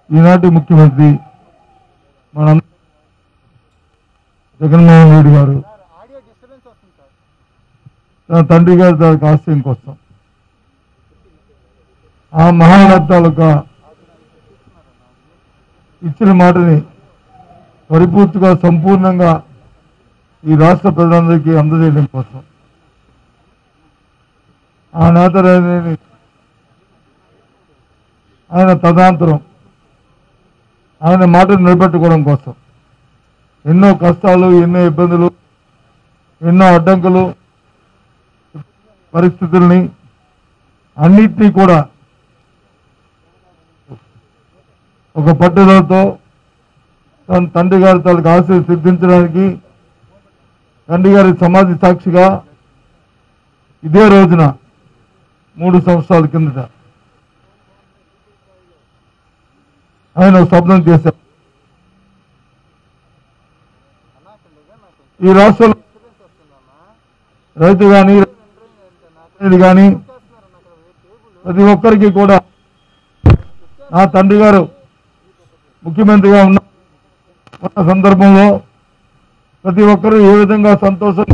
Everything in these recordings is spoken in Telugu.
ఈనాటి ముఖ్యమంత్రి మన జగన్మోహన్ రెడ్డి గారు ఆడియో డిస్టర్బెన్స్ వస్తుంది సార్ తన తండ్రి గారి తాలూకు ఆశయం కోసం ఆ మహానత తాలూకా ఇచ్చిన మాటని పరిపూర్తిగా సంపూర్ణంగా ఈ రాష్ట్ర ప్రజలందరికీ అందజేయడం కోసం ఆ నేతలని ఆయన తదాంతరం ఆయన మాటను నిలబెట్టుకోవడం కోసం ఎన్నో కష్టాలు ఎన్నో ఇబ్బందులు ఎన్నో అడ్డంకులు పరిస్థితుల్ని అన్నిటినీ కూడా ఒక పట్టుదలతో తన తండ్రి గారి తాలూకు ఆశలు సిద్ధించడానికి తండ్రి గారి సమాధి సాక్షిగా ఇదే రోజున మూడు సంవత్సరాల కిందట ఆయన ఒక స్వప్నం చేశారు అన్నా కొంచెం నాకు ఈ రాష్ట్రంలో డిస్టర్బెన్స్ వస్తుందన్నా రైతు కానీ నాకు ఇది కానీ చేస్తున్నారన్న అక్కడ టేబుల్ ప్రతి ఒక్కరికి కూడా నా తండ్రి గారు ముఖ్యమంత్రిగా ఉన్న ఉన్న సందర్భంలో ప్రతి ఒక్కరూ ఏ విధంగా సంతోషం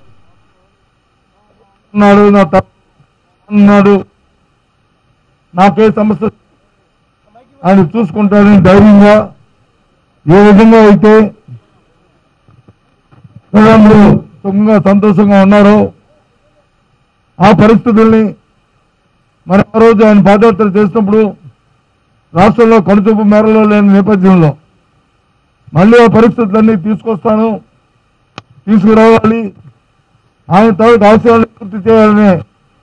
ఉన్నాడు నా తప్ప ఉన్నాడు నాకే సమస్య ఆయన చూసుకుంటాడని ధైర్యంగా ఏ విధంగా అయితే ప్రజలందరూ సుఖంగా సంతోషంగా ఉన్నారో ఆ పరిస్థితుల్ని మరి ఆ రోజు ఆయన పాదయాత్ర చేసినప్పుడు రాష్ట్రంలో కనుచూపు మేరలో లేని నేపథ్యంలో మళ్ళీ ఆ పరిస్థితులన్నీ తీసుకొస్తాను తీసుకురావాలి ఆయన తాలూకు ఆశయాలను పూర్తి చేయాలనే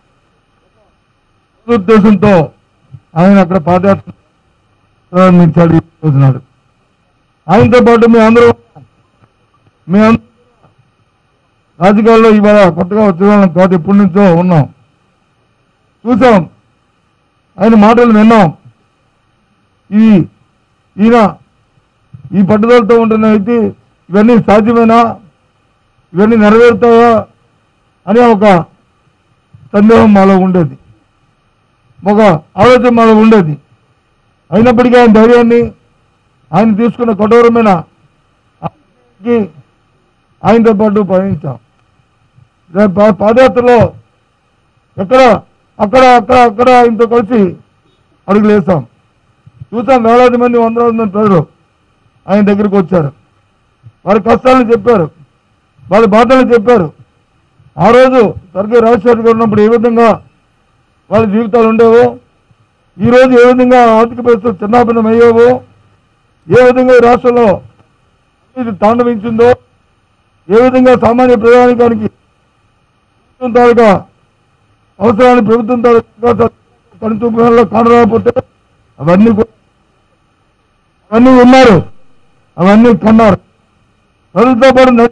ఉద్దేశంతో ఆయన అక్కడ పాదయాత్ర ప్రారంభించాడు ఈ రోజు నాడు ఆయనతో పాటు మీ అందరూ మీ అందరూ రాజకీయాల్లో ఇవాళ కొత్తగా వచ్చిన వాళ్ళం కాదు ఎప్పటి నుంచో ఉన్నాం చూసాం ఆయన మాటలు విన్నాం ఈ ఈయన ఈ పట్టుదలతో ఉంటున్న వ్యక్తి ఇవన్నీ సాధ్యమేనా ఇవన్నీ నెరవేరుతాయా అనే ఒక సందేహం మాలో ఉండేది ఒక ఆలోచన మాలో ఉండేది అయినప్పటికీ ఆయన ధైర్యాన్ని ఆయన తీసుకున్న కఠోరమైన ఆలోచనకి ఆయనతో పాటు పయనించాం రేపు పా- పాదయాత్రలో ఎక్కడ అక్కడ అక్కడ అక్కడ ఆయనతో కలిసి అడుగులు వేసాం చూసాం వేలాది మంది వందలాది మంది ప్రజలు ఆయన దగ్గరికి వచ్చారు వారి కష్టాలను చెప్పారు వాళ్ళ బాధలను చెప్పారు ఆ రోజు స్వర్గీయ రాజశేఖర్ గారు ఉన్నప్పుడు ఏ విధంగా వాళ్ళ జీవితాలు ఉండేవో ఈ రోజు ఏ విధంగా ఆర్థిక పరిస్థితులు చిన్నాభిన్నం అయ్యేవో ఏ విధంగా ఈ రాష్ట్రంలో ఇది తాండవించిందో ఏ విధంగా సామాన్య ప్రజానికానికి ప్రభుత్వం తాలూకా అవసరాన్ని ప్రభుత్వం తాలూకా కనుచూపులో కానరాకపోతే అవన్నీ కూడా- అవన్నీ ఉన్నారు అవన్నీ కన్నారు ప్రజలతో పాటు నడి-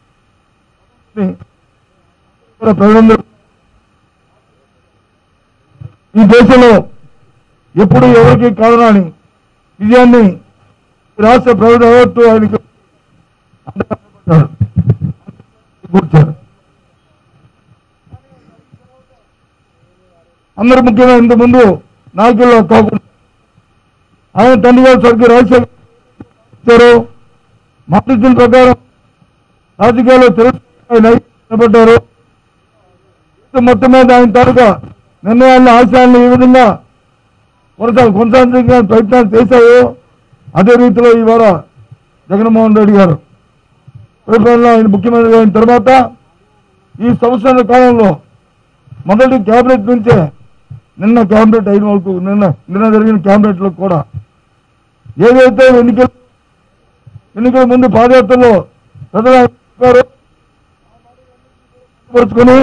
కూడా ప్రజలందరూ ఈ దేశంలో ఎప్పుడు ఎవరికి కాదనని విజయాన్ని ఈ రాష్ట్ర ప్రజలు యావత్తు ఆయనకు అండగా కూర్చారు అందరూ ముఖ్యంగా ఇంతకుముందు నాయకుల్లో కాకుండా ఆయన తండ్రి గారు స్వర్గీయ రాజశేఖర్ మాట ఇచ్చిన ప్రకారం రాజకీయాల్లో తెలుగు నిలబడ్డారు మొత్తం మీద ఆయన తాలూకా నిర్ణయాలను ఆశయాలను ఈ విధంగా కొనసాగ కొనసాగించడానికి ప్రయత్నాలు చేశాయో అదే రీతిలో ఇవాళ జగన్మోహన్ రెడ్డి గారు పరిపాలనలో ఆయన ముఖ్యమంత్రి అయిన తర్వాత ఈ సంవత్సరాల కాలంలో మొదటి క్యాబినెట్ నుంచే నిన్న క్యాబినెట్ అయిన వరకు నిన్న నిన్న జరిగిన క్యాబినెట్లో కూడా ఏదైతే ఎన్నికల ఎన్నికల ముందు పాదయాత్రలో ప్రజలు చెప్పారో పరుచుకొని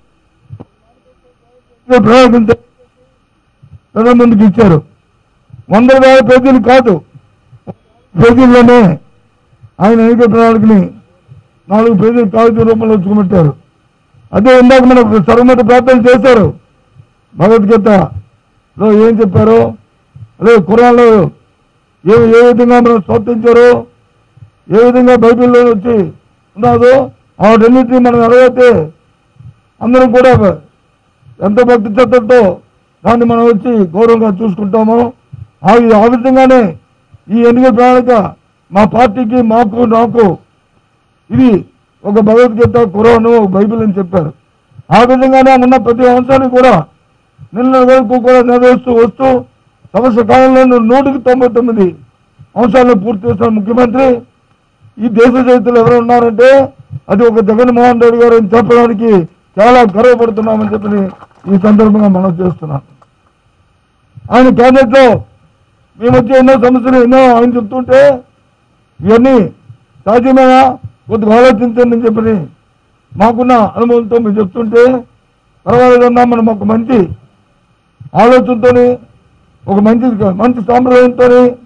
ప్రయోగించ ప్రజల ముందుకు ఇచ్చారు వందల వేల పేజీలు కాదు పేజీల్లోనే ఆయన ఎన్నికల ప్రణాళికని నాలుగు పేజీలు కాగితం రూపంలో వచ్చుకోబెట్టారు అదే ఇందాక మనకు సర్వమత ప్రార్థన చేశారు భగవద్గీతలో ఏం చెప్పారో అదే ఖురాన్లో ఏ ఏ విధంగా మనం స్తోత్రించారో ఏ విధంగా బైబిల్లో వచ్చి ఉన్నదో వాటన్నిటిని మనం నెరవేర్తే అందరం కూడా ఎంత భక్తి శ్రద్ధలతో దాన్ని మనం వచ్చి గౌరవంగా చూసుకుంటామో ఆ ఆ విధంగానే ఈ ఎన్నికల ప్రణాళిక మా పార్టీకి మాకు నాకు ఇది ఒక భగవద్గీత ఖురాను ఒక బైబిల్ అని చెప్పారు ఆ విధంగానే ఉన్న ప్రతి అంశాన్ని కూడా నిన్న వరకు కూడా నెరవేరుస్తూ వస్తూ సంవత్సర కాలంలో నూటికి తొంభై తొమ్మిది అంశాలను పూర్తి చేసిన ముఖ్యమంత్రి ఈ దేశ చరిత్రలో ఎవరు ఉన్నారంటే అది ఒక జగన్మోహన్ రెడ్డి గారు అని చెప్పడానికి చాలా గర్వపడుతున్నామని చెప్పి ఈ సందర్భంగా మనం చేస్తున్నాం ఆయన క్యాబినెట్ లో మేము వచ్చే ఎన్నో సమస్యలు ఎన్నో ఆయన చెప్తుంటే ఇవన్నీ సాధ్యమేనా కొద్దిగా ఆలోచించండి అని చెప్పని మాకున్న అనుభవంతో మీరు చెప్తుంటే పర్వాలేదన్నా మనం ఒక మంచి ఆలోచనతోని ఒక మంచి మంచి సాంప్రదాయంతో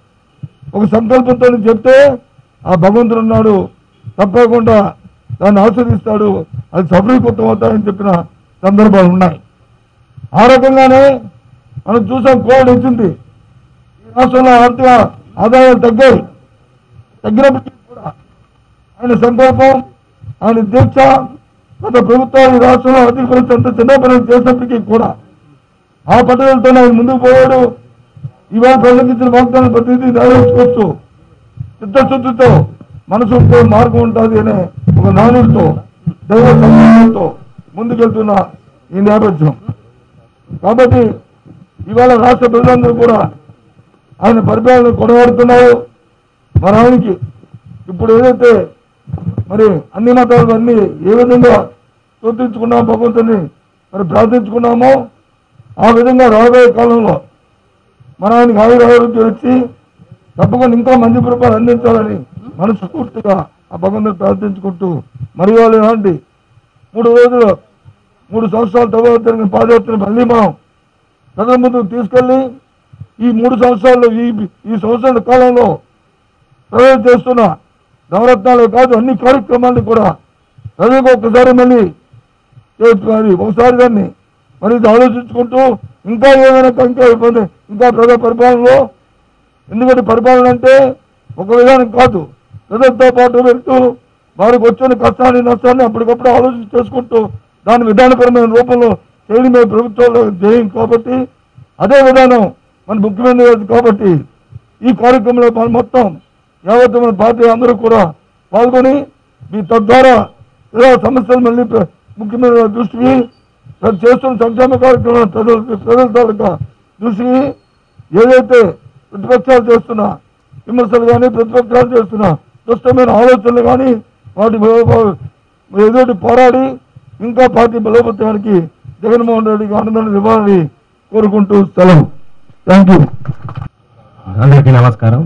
ఒక సంకల్పంతో చెప్తే ఆ భగవంతుడు ఉన్నాడు తప్పకుండా దాన్ని ఆస్వాదిస్తాడు అది సఫలీకృతం అవుతాయని చెప్పిన సందర్భాలు ఉన్నాయి ఆ రకంగానే మనం చూసాం కోవిడ్ వచ్చింది ఈ రాష్ట్రంలో ఆర్థిక ఆదాయాలు తగ్గాయి తగ్గినప్పటికీ కూడా ఆయన సంకల్పం ఆయన దీక్ష గత ప్రభుత్వాలు ఈ రాష్ట్రంలో ఆర్థిక పరిస్థితి అంత చిన్న పని చేసినప్పటికీ కూడా ఆ పట్టుదలతో ఆయన ముందుకు పోయాడు ఇవాళ ప్రసంగించిన వాగ్దానం ప్రతిదీ నెరవేర్చుకోవచ్చు చిత్తశుద్ధితో మనసుతో మార్గం ఉంటుంది అనే ఒక నానుడితో దైవ సంకల్పంతో ముందుకెళ్తున్న ఈ నేపథ్యం కాబట్టి ఇవాళ రాష్ట్ర ప్రజలందరూ కూడా ఆయన పరిపాలన కొనబడుతున్నారు మరి ఆయనకి ఇప్పుడు ఏదైతే మరి అన్ని మతాలు అన్ని ఏ విధంగా స్తోత్రించుకున్నాం భగవంతుని మరి ప్రార్థించుకున్నామో ఆ విధంగా రాబోయే కాలంలో మన ఆయనకి ఆయురారోగ్యం వచ్చి తప్పకుండా ఇంకా మంచి రూపాయలు అందించాలని మనస్ఫూర్తిగా ఆ భగవంతుని ప్రార్థించుకుంటూ మరి వాళ్ళు ఇలాంటి మూడు రోజులు మూడు సంవత్సరాల తర్వాత జరిగిన పాదయాత్రను మళ్ళీ మనం ప్రజల ముందుకు తీసుకెళ్ళి ఈ మూడు సంవత్సరాల్లో ఈ ఈ సంవత్సరాల కాలంలో ప్రజలు చేస్తున్న నవరత్నాలే కాదు అన్ని కార్యక్రమాలను కూడా ప్రజలకు ఒక్కసారి మళ్ళీ చేసుకోవాలి ఒకసారి దాన్ని మరి ఇది ఆలోచించుకుంటూ ఇంకా ఏమైనా ఇంకా ఇబ్బంది ఇంకా ప్రజా పరిపాలనలో ఎందుకంటే పరిపాలన అంటే ఒక విధానం కాదు ప్రజలతో పాటు వెళ్తూ వారికి వచ్చిన కష్టాన్ని నష్టాన్ని అప్పటికప్పుడు ఆలోచన చేసుకుంటూ దాని విధానపరమైన రూపంలో చేయడమే ప్రభుత్వంలో ధ్యేయం కాబట్టి అదే విధానం మన ముఖ్యమంత్రి గారు కాబట్టి ఈ కార్యక్రమంలో మన మొత్తం యావత్ మన పార్టీ అందరూ కూడా పాల్గొని మీ తద్వారా ఇలా సమస్యలు మళ్ళీ ప్ర- ముఖ్యమంత్రి గారి దృష్టికి ప్రతి చేస్తున్న సంక్షేమ కార్యక్రమాలు ప్రజల ప్రజల తాలూకా దృష్టికి ఏదైతే ప్రతిపక్షాలు చేస్తున్న విమర్శలు కానీ ప్రతిపక్షాలు చేస్తున్న దుష్టమైన ఆలోచనలు కానీ వాటి ఏదోటి పోరాడి ఇంకా పార్టీ బలోపేతానికి జగన్మోహన్ రెడ్డికి ఆనందాన్ని ఇవ్వాలని కోరుకుంటూ సెలవు థ్యాంక్ యూ అందరికీ నమస్కారం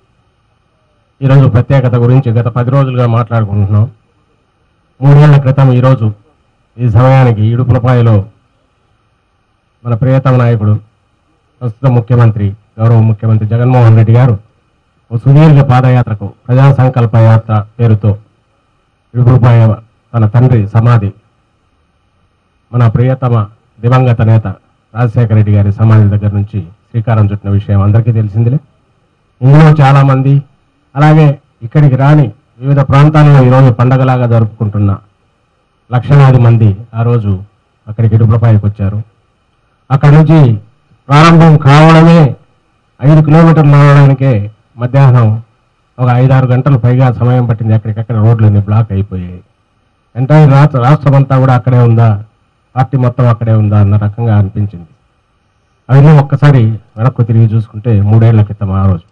ఈరోజు ప్రత్యేకత గురించి గత పది రోజులుగా మాట్లాడుకుంటున్నాం మూడేళ్ల క్రితం ఈరోజు ఈ సమయానికి ఇడుపులపాయలో మన ప్రియతమ నాయకుడు ప్రస్తుత ముఖ్యమంత్రి గౌరవ ముఖ్యమంత్రి జగన్మోహన్ రెడ్డి గారు ఓ సుదీర్ఘ పాదయాత్రకు ప్రజా సంకల్ప యాత్ర పేరుతో ఇడుపులపాయ తన తండ్రి సమాధి మన ప్రియతమ దివంగత నేత రాజశేఖర రెడ్డి గారి సమాధి దగ్గర నుంచి శ్రీకారం చుట్టిన విషయం అందరికీ తెలిసిందిలే ఇందులో చాలా మంది అలాగే ఇక్కడికి రాని వివిధ ప్రాంతాల్లో ఈరోజు పండగలాగా జరుపుకుంటున్న లక్షలాది మంది ఆ రోజు అక్కడికి ఇడుపులపాయకు వచ్చారు అక్కడి నుంచి ప్రారంభం కావడమే ఐదు కిలోమీటర్లు నడవడానికే మధ్యాహ్నం ఒక ఐదారు గంటలు పైగా సమయం పట్టింది అక్కడికక్కడ రోడ్లన్నీ బ్లాక్ అయిపోయాయి ఎంటైర్ రాష్ట్ర రాష్ట్రం అంతా కూడా అక్కడే ఉందా పార్టీ మొత్తం అక్కడే ఉందా అన్న రకంగా అనిపించింది అవన్నీ ఒక్కసారి వెనక్కు తిరిగి చూసుకుంటే మూడేళ్ల క్రితం ఆ రోజు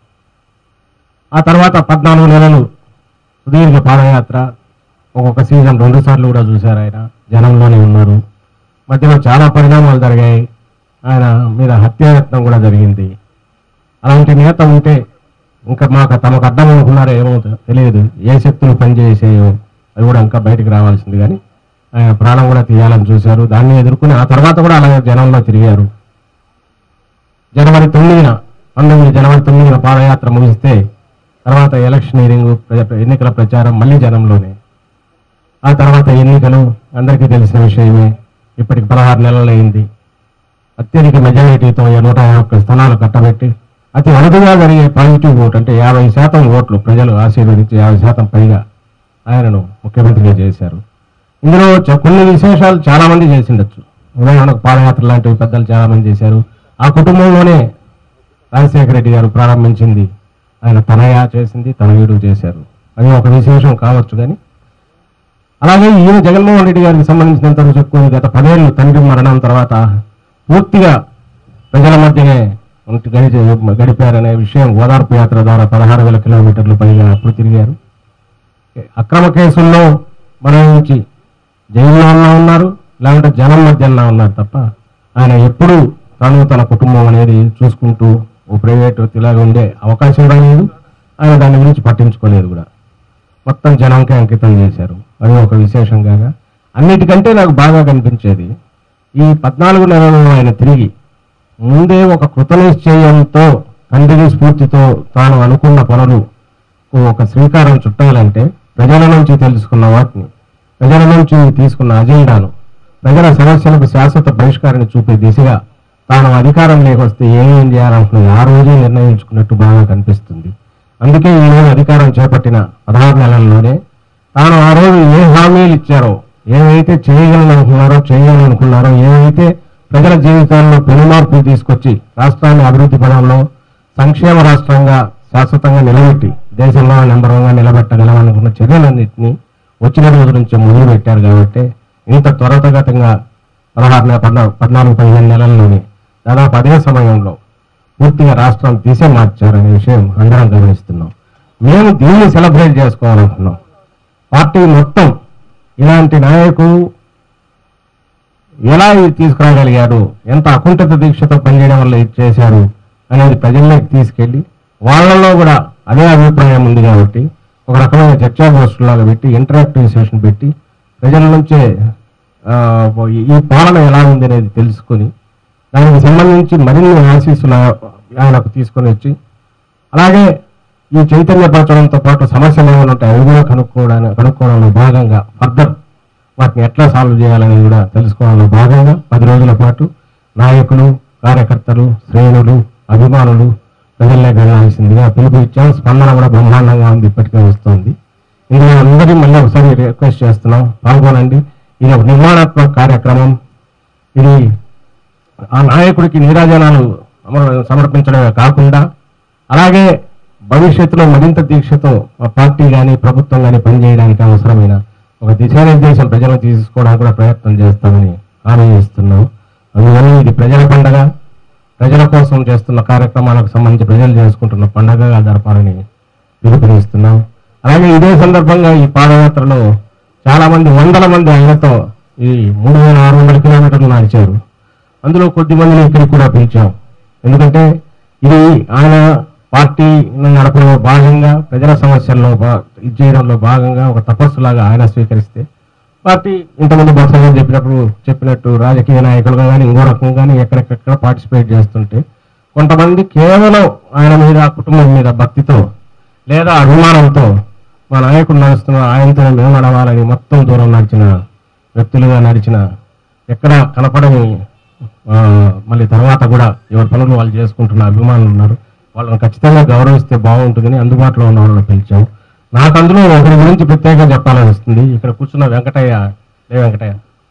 ఆ తర్వాత పద్నాలుగు నెలలు సుదీర్ఘ పాదయాత్ర ఒక్కొక్క సీజన్ రెండు సార్లు కూడా చూశారు ఆయన జనంలోనే ఉన్నారు మధ్యలో చాలా పరిణామాలు జరిగాయి ఆయన మీద హత్యాయత్నం కూడా జరిగింది అలాంటి నేత ఉంటే ఇంకా మాకు తమకు అడ్డం అనుకున్నారో ఏమో తెలియదు ఏ శక్తులు పనిచేసేయో అవి కూడా ఇంకా బయటికి రావాల్సింది కానీ ఆయన ప్రాణం కూడా తీయాలని చూశారు దాన్ని ఎదుర్కొని ఆ తర్వాత కూడా అలాగే జనంలో తిరిగారు జనవరి తొమ్మిదిన పంతొమ్మిది జనవరి తొమ్మిదిన పాదయాత్ర ముగిస్తే తర్వాత ఎలక్షనీరింగ్ ప్ర- ఎన్నికల ప్రచారం మళ్ళీ జనంలోనే ఆ తర్వాత ఎన్నికలు అందరికీ తెలిసిన విషయమే ఇప్పటికి పదహారు నెలలు అయింది అత్యధిక మెజారిటీతో నూట యాభై ఒక్క స్థానాలు కట్టబెట్టి అతి అరుదుగా జరిగే పాజిటివ్ ఓట్ అంటే యాభై శాతం ఓట్లు ప్రజలు ఆశీర్వదించి యాభై శాతం పైగా ఆయనను ముఖ్యమంత్రిగా చేశారు ఇందులో చ- కొన్ని విశేషాలు చాలా మంది చేసిండొచ్చు ఉదాహరణకు పాదయాత్ర లాంటివి పెద్దలు చాలా మంది చేశారు ఆ కుటుంబంలోనే రాజశేఖర రెడ్డి గారు ప్రారంభించింది ఆయన తనయ చేసింది తనయుడు చేశారు అది ఒక విశేషం కావచ్చు కానీ అలాగే ఈయన జగన్మోహన్ రెడ్డి గారికి సంబంధించినంత వరకు చెప్పుకుని గత పదేళ్ళు తండ్రి మరణం తర్వాత పూర్తిగా ప్రజల మధ్యనే ఉండి గడిచి గడిపారనే విషయం ఓదార్పు యాత్ర ద్వారా పదహారు వేల కిలోమీటర్లు పైగా అప్పుడు తిరిగారు అక్రమ కేసుల్లో మన నుంచి జైల్లో ఉన్నా ఉన్నారు లేకుంటే జనం మధ్యన ఉన్నారు తప్ప ఆయన ఎప్పుడూ తను తన కుటుంబం అనేది చూసుకుంటూ ఓ ప్రైవేట్ ఇలాగ ఉండే అవకాశం కూడా లేదు ఆయన దాని గురించి పట్టించుకోలేదు కూడా మొత్తం జనంకే అంకితం చేశారు అది ఒక విశేషం కాగా అన్నిటికంటే నాకు బాగా కనిపించేది ఈ పద్నాలుగు నెలలు ఆయన తిరిగి ముందే ఒక కృతనిశ్చయంతో తండ్రి స్ఫూర్తితో తాను అనుకున్న పనులు ఒక శ్రీకారం చుట్టాలంటే ప్రజల నుంచి తెలుసుకున్న వాటిని ప్రజల నుంచి తీసుకున్న అజెండాను ప్రజల సమస్యలకు శాశ్వత పరిష్కారాన్ని చూపే దిశగా తాను అధికారం లేకొస్తే ఏమేం చేయాలనుకున్నది ఆ రోజే నిర్ణయించుకున్నట్టు బాగా కనిపిస్తుంది అందుకే ఈ రోజు అధికారం చేపట్టిన పదహారు నెలల్లోనే తాను ఆ రోజు ఏ హామీలు ఇచ్చారో ఏవైతే చేయగలనుకున్నారో చేయాలనుకున్నారో ఏవైతే ప్రజల జీవితాల్లో పెనుమార్పులు తీసుకొచ్చి రాష్ట్రాన్ని అభివృద్ధి పదంలో సంక్షేమ రాష్ట్రంగా శాశ్వతంగా నిలబెట్టి దేశంలో నెంబర్ వన్ గా నిలబెట్టగలమనుకున్న చర్యలన్నింటినీ వచ్చిన రోజు నుంచి మొదలు పెట్టారు కాబట్టి ఇంత త్వరితగతంగా పదహారు నెల పద్నాలుగు పద్నాలుగు పదిహేను నెలల్లోనే దాదాపు అదే సమయంలో పూర్తిగా రాష్ట్రం దిశ మార్చారనే విషయం అందరం గమనిస్తున్నాం మేము దీన్ని సెలబ్రేట్ చేసుకోవాలనుకున్నాం పార్టీ మొత్తం ఇలాంటి నాయకుడు ఎలా ఇది తీసుకురాగలిగాడు ఎంత అకుంఠిత దీక్షతో పనిచేయడం వల్ల ఇది చేశారు అనేది ప్రజల్లోకి తీసుకెళ్లి వాళ్ళలో కూడా అదే అభిప్రాయం ఉంది కాబట్టి ఒక రకమైన చర్చా గోష్ఠులాగా పెట్టి ఇంటరాక్టివ్ సెషన్ పెట్టి ప్రజల నుంచే ఆ, ఈ పాలన ఎలా ఉంది అనేది తెలుసుకొని దానికి సంబంధించి మరిన్ని ఆశీస్సులు ఆయనకు తీసుకొని వచ్చి అలాగే ఈ చైతన్యపరచడంతో పాటు సమస్యలు ఏమైనా ఉంటాయి అవి కూడా కనుక్కోవడానికి కనుక్కోవడంలో భాగంగా ఫర్దర్ వాటిని ఎట్లా సాల్వ్ చేయాలని కూడా తెలుసుకోవడంలో భాగంగా పది రోజుల పాటు నాయకులు కార్యకర్తలు శ్రేణులు అభిమానులు ప్రజల్లోకి వెళ్ళాల్సిందిగా పిలుపు ఇచ్చాం స్పందన కూడా బ్రహ్మాండంగా ఉంది ఇప్పటికే వస్తుంది ఇందులో అందరినీ మళ్ళీ ఒకసారి రిక్వెస్ట్ చేస్తున్నాం పాల్గొనండి ఇది ఒక నిర్మాణాత్మక కార్యక్రమం ఇది ఆ నాయకుడికి నీరాజనాలు అమర- సమర్పించడమే కాకుండా అలాగే భవిష్యత్తులో మరింత దీక్షతో ఆ పార్టీ కానీ ప్రభుత్వం కానీ పనిచేయడానికి అవసరమైన ఒక దిశానిర్దేశం ప్రజలకు తీసుకోవడానికి కూడా ప్రయత్నం చేస్తామని హామీ ఇస్తున్నాం అందువల్ల ఇది ప్రజల పండగ ప్రజల కోసం చేస్తున్న కార్యక్రమాలకు సంబంధించి ప్రజలు చేసుకుంటున్న పండగగా జరపాలని పిలుపునిస్తున్నాం అలాగే ఇదే సందర్భంగా ఈ పాదయాత్రలో చాలా మంది వందల మంది ఆయనతో ఈ మూడు వేల ఆరు వందల కిలోమీటర్లు నడిచారు అందులో కొద్ది మందిని ఇక్కడికి కూడా పిలిచాం ఎందుకంటే ఇది ఆయన పార్టీ నడపడంలో భాగంగా ప్రజల సమస్యల్లో భా- ఇది చేయడంలో భాగంగా ఒక తపస్సులాగా ఆయన స్వీకరిస్తే పార్టీ ఇంతకుముందు బొత్సగా చెప్పినప్పుడు చెప్పినట్టు రాజకీయ నాయకులుగా కానీ ఇంకో రకం కానీ ఎక్కడెక్కడ పార్టిసిపేట్ చేస్తుంటే కొంతమంది కేవలం ఆయన మీద ఆ కుటుంబం మీద భక్తితో లేదా అభిమానంతో మా నాయకుడు నడుస్తున్న ఆయనతో మేము నడవాలని మొత్తం దూరం నడిచిన వ్యక్తులుగా నడిచిన ఎక్కడ కనపడని ఆ, మళ్ళీ తర్వాత కూడా ఎవరి పనులు వాళ్ళు చేసుకుంటున్న అభిమానులు ఉన్నారు వాళ్ళని ఖచ్చితంగా గౌరవిస్తే బాగుంటుందని అందుబాటులో ఉన్న వాళ్ళని పిలిచాం నాకు అందులో ఒకరి గురించి ప్రత్యేకంగా చెప్పాలనిస్తుంది ఇక్కడ కూర్చున్న వెంకటయ్య లే వెంకటయ్య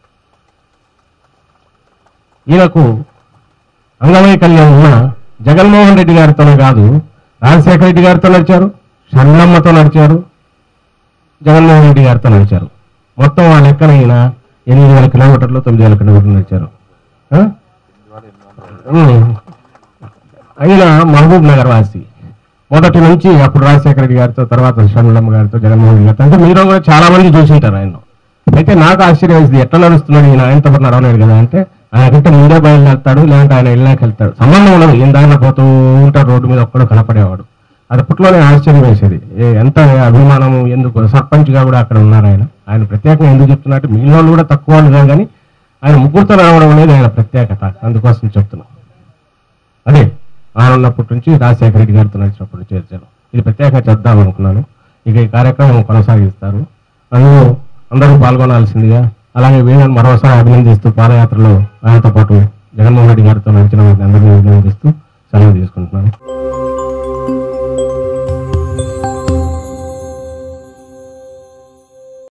ఈయనకు అంగవైకల్యం ఉన్న జగన్మోహన్ రెడ్డి గారితోనే కాదు రాజశేఖర రెడ్డి గారితో నడిచారు షణ్ణమ్మతో నడిచారు జగన్మోహన్ రెడ్డి గారితో నడిచారు మొత్తం ఆ లెక్కన ఈయన ఎనిమిది వేల కిలోమీటర్లు తొమ్మిది వేల కిలోమీటర్లు నడిచారు ఆ? ఉమ్. ఆయన మహబూబ్ నగర్ వాసి మొదటి నుంచి అప్పుడు రాజశేఖర రెడ్డి గారితో తర్వాత షణ్ములమ్మ గారితో జగన్మోహన్ రెడ్డి గారితో అంటే మీరు కూడా చాలా మంది చూసింటారు ఆయన అయితే నాకు ఆశ్చర్యం వేసింది ఎట్లా నడుస్తున్నాడు ఈయన ఆయనతో పాటు నడవలేడు కదా అంటే ఆయన కంటే ముందే బయలుదేరుతాడు లేదంటే ఆయన ఇళ్ళకి వెళ్తాడు సంబంధం ఉండదు ఈయన దారిలో పోతూ ఉంటాడు రోడ్డు మీద ఒక్కడు కనపడేవాడు అది అప్పట్లోనే ఆశ్చర్యం వేసేది ఏ- ఎంత అభిమానం ఎందుకు సర్పంచ్ గా కూడా అక్కడ ఉన్నారు ఆయన ఆయన ప్రత్యేకంగా ఎందుకు చెప్తున్నట్టు మిగిలిన వాళ్ళు కూడా తక్కువ వాళ్ళు కాదు కానీ ఆయన ముగ్గురుతో నడవడం అనేది ఆయన ప్రత్యేకత అందుకోసం చెప్తున్నాం అదే ఆయన ఉన్నప్పటి నుంచి రాజశేఖర రెడ్డి గారితో నడిచినప్పుడు చేర్చాను ఇది ప్రత్యేకంగా చేద్దాం అనుకున్నాను ఇక ఈ కార్యక్రమం కొనసాగిస్తారు అందులో అందరూ పాల్గొనాల్సిందిగా అలాగే వీళ్ళని మరోసారి అభినందిస్తూ పాదయాత్రలో ఆయనతో పాటు జగన్మోహన్ రెడ్డి గారితో నడిచిన వారిని అందరినీ అభినందిస్తూ సెలవు తీసుకుంటున్నాను